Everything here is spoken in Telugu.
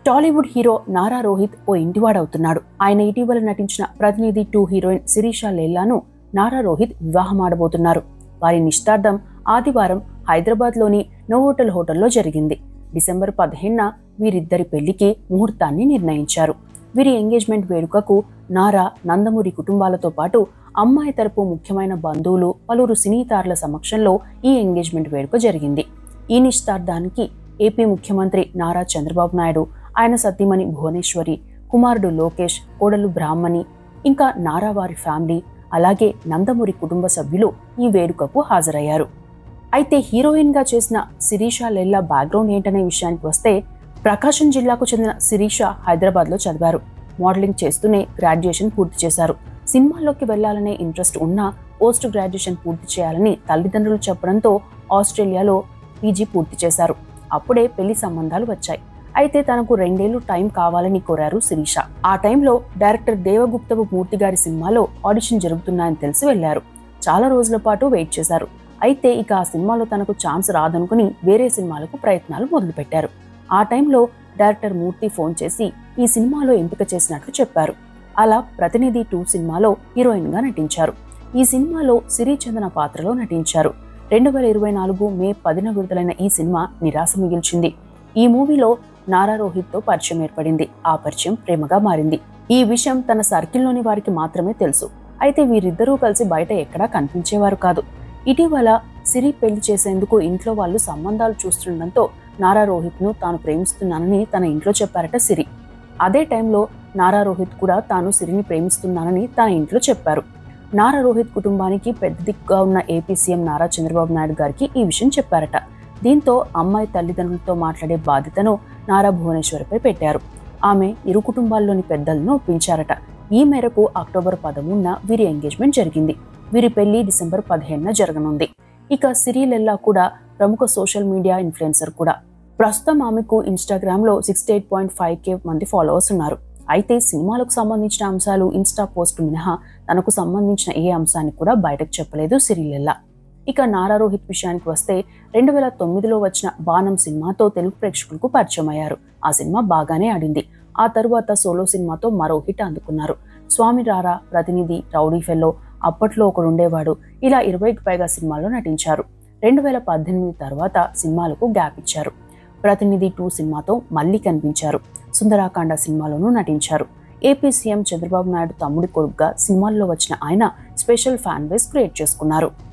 టాలీవుడ్ హీరో నారా రోహిత్ ఓ ఇంటివాడవుతున్నాడు ఆయన ఇటీవల నటించిన ప్రతినిధి టూ హీరోయిన్ శిరీష లేల్లాను నారా రోహిత్ వివాహమాడబోతున్నారు వారి నిశ్చితార్థం ఆదివారం హైదరాబాద్లోని నోవోటల్ హోటల్లో జరిగింది డిసెంబర్ పదిహేనున వీరిద్దరి పెళ్లికి ముహూర్తాన్ని నిర్ణయించారు వీరి ఎంగేజ్మెంట్ వేడుకకు నారా నందమూరి కుటుంబాలతో పాటు అమ్మాయి తరపు ముఖ్యమైన బంధువులు పలువురు సినీ తారల సమక్షంలో ఈ ఎంగేజ్మెంట్ వేడుక జరిగింది ఈ నిశ్చితార్థానికి ఏపీ ముఖ్యమంత్రి నారా చంద్రబాబు నాయుడు ఆయన సతీమణి భువనేశ్వరి కుమారుడు లోకేష్ కోడలు బ్రాహ్మణి ఇంకా నారా వారి ఫ్యామిలీ అలాగే నందమూరి కుటుంబ సభ్యులు ఈ వేడుకకు హాజరయ్యారు అయితే హీరోయిన్గా చేసిన శిరీష లెల్లా బ్యాక్గ్రౌండ్ ఏంటనే విషయానికి వస్తే ప్రకాశం జిల్లాకు చెందిన శిరీష హైదరాబాద్లో చదివారు మోడలింగ్ చేస్తూనే గ్రాడ్యుయేషన్ పూర్తి చేశారు సినిమాల్లోకి వెళ్లాలనే ఇంట్రెస్ట్ ఉన్నా పోస్ట్ గ్రాడ్యుయేషన్ పూర్తి చేయాలని తల్లిదండ్రులు చెప్పడంతో ఆస్ట్రేలియాలో పీజీ పూర్తి చేశారు అప్పుడే పెళ్లి సంబంధాలు వచ్చాయి అయితే తనకు రెండేళ్లు టైం కావాలని కోరారు శిరీష ఆ టైంలో డైరెక్టర్ దేవగుప్తపు మూర్తి గారి సినిమాలో ఆడిషన్ జరుగుతున్నాయని తెలిసి వెళ్లారు చాలా రోజుల పాటు వెయిట్ చేశారు అయితే ఇక ఆ సినిమాలో తనకు ఛాన్స్ రాదనుకుని వేరే సినిమాలకు ప్రయత్నాలు మొదలుపెట్టారు ఆ టైంలో డైరెక్టర్ మూర్తి ఫోన్ చేసి ఈ సినిమాలో ఎంపిక చేసినట్లు చెప్పారు అలా ప్రతినిధి టూ సినిమాలో హీరోయిన్గా నటించారు ఈ సినిమాలో సిరిచందన పాత్రలో నటించారు రెండు వేల ఇరవై నాలుగు మే పదిన విడుదలైన ఈ సినిమా నిరాశ మిగిల్చింది ఈ మూవీలో నారా రోహిత్తో పరిచయం ఏర్పడింది ఆ పరిచయం ప్రేమగా మారింది ఈ విషయం తన సర్కిల్లోని వారికి మాత్రమే తెలుసు అయితే వీరిద్దరూ కలిసి బయట ఎక్కడా కనిపించేవారు కాదు ఇటీవల సిరి పెళ్లి చేసేందుకు ఇంట్లో వాళ్ళు సంబంధాలు చూస్తుండటంతో నారా రోహిత్ను తాను ప్రేమిస్తున్నానని తన ఇంట్లో చెప్పారట సిరి అదే టైంలో నారా రోహిత్ కూడా తాను సిరిని ప్రేమిస్తున్నానని తన ఇంట్లో చెప్పారు నారా రోహిత్ కుటుంబానికి పెద్ద దిక్కుగా ఉన్న ఏపీ సీఎం నారా చంద్రబాబు నాయుడు గారికి ఈ విషయం చెప్పారట దీంతో అమ్మాయి తల్లిదండ్రులతో మాట్లాడే బాధ్యతను నారా భువనేశ్వరిపై పెట్టారు ఆమె ఇరు కుటుంబాల్లోని పెద్దలను ఒప్పించారట ఈ మేరకు అక్టోబర్ పదమూడున వీరి ఎంగేజ్మెంట్ జరిగింది వీరి పెళ్లి డిసెంబర్ పదిహేనున జరగనుంది ఇక సిరిలెల్లా కూడా ప్రముఖ సోషల్ మీడియా ఇన్ఫ్లుయెన్సర్ కూడా ప్రస్తుతం ఆమెకు ఇన్స్టాగ్రామ్లో sixty eight point five K మంది ఫాలోవర్స్ ఉన్నారు అయితే సినిమాలకు సంబంధించిన అంశాలు ఇన్స్టా పోస్ట్ మినహా తనకు సంబంధించిన ఏ అంశాన్ని కూడా బయటకు చెప్పలేదు సిరిలెల్లా ఇక నారా రోహిత్ విషయానికి వస్తే రెండు వేల తొమ్మిదిలో వచ్చిన బాణం సినిమాతో తెలుగు ప్రేక్షకులకు పరిచయం అయ్యారు ఆ సినిమా బాగానే ఆడింది ఆ తరువాత సోలో సినిమాతో మరో హిట్ అందుకున్నారు స్వామి రారా ప్రతినిధి రౌడీ ఫెల్లో అప్పట్లో ఒకడు ఉండేవాడు ఇలా ఇరవైకి పైగా సినిమాల్లో నటించారు రెండు వేల పద్దెనిమిది తర్వాత సినిమాలకు గ్యాప్ ఇచ్చారు ప్రతినిధి టూ సినిమాతో మళ్ళీ కనిపించారు సుందరాకాండ సినిమాలోనూ నటించారు ఏపీ సీఎం చంద్రబాబు నాయుడు తమ్ముడి కొడుకుగా సినిమాల్లో వచ్చిన ఆయన స్పెషల్ ఫ్యాన్ బేస్ క్రియేట్ చేసుకున్నారు